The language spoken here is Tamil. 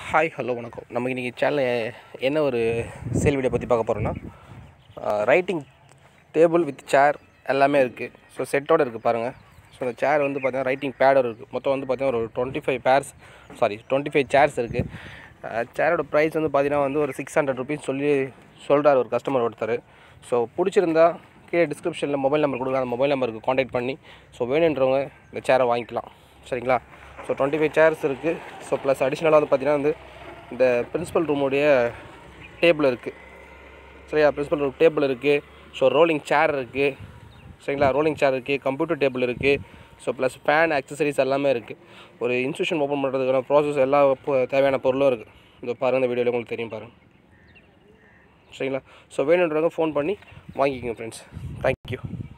ஹாய் ஹலோ வணக்கம் நம்ம இன்றைக்கி சேனலில் என்ன ஒரு சேல் வீடியோ பற்றி பார்க்க போகிறோன்னா ரைட்டிங் டேபிள் வித் சேர் எல்லாமே இருக்குது ஸோ செட்டோடு இருக்குது பாருங்கள் ஸோ அந்த சேர் வந்து பார்த்தீங்கன்னா ரைட்டிங் பேடோட இருக்குது மொத்தம் வந்து பார்த்தீங்கன்னா ஒரு twenty five pairs sorry twenty five chairs இருக்குது சேரோட ப்ரைஸ் வந்து பார்த்தீங்கன்னா வந்து ஒரு சிக்ஸ் ஹண்ட்ரட் ருபீஸ் சொல்லி சொல்கிறார் ஒரு கஸ்டமர் ஒருத்தர் ஸோ பிடிச்சிருந்தா கீழே டிஸ்கிரிப்ஷனில் மொபைல் நம்பர் கொடுங்க அந்த மொபைல் நம்பருக்கு காண்டாக்ட் பண்ணி ஸோ வேணுன்றவங்க இந்த சேரை வாங்கிக்கலாம் சரிங்களா ஸோ டுவெண்ட்டி ஃபைவ் சேர்ஸ் இருக்குது ஸோ ப்ளஸ் அடிஷ்னலாக வந்து பார்த்தீங்கன்னா வந்து இந்த பிரின்சிபல் ரூமுடைய டேபிள் இருக்குது சரியா பிரின்சிபல் ரூம் டேபிள் இருக்குது ஸோ ரோலிங் சேர் இருக்குது சரிங்களா ரோலிங் சேர் இருக்குது கம்ப்யூட்டர் டேபிள் இருக்குது ஸோ ப்ளஸ் ஃபேன் அக்சசரிஸ் எல்லாமே இருக்குது ஒரு இன்ஸ்டியூஷன் ஓப்பன் பண்ணுறதுக்கான ப்ராசஸ் எல்லா பொ- தேவையான பொருளும் இருக்குது இந்த பாருங்கள் இந்த வீடியோவில் உங்களுக்கு தெரியும் பாருங்கள் சரிங்களா ஸோ வேணுன்றவங்க ஃபோன் பண்ணி வாங்கிக்கோங்க ஃப்ரெண்ட்ஸ் தேங்க்யூ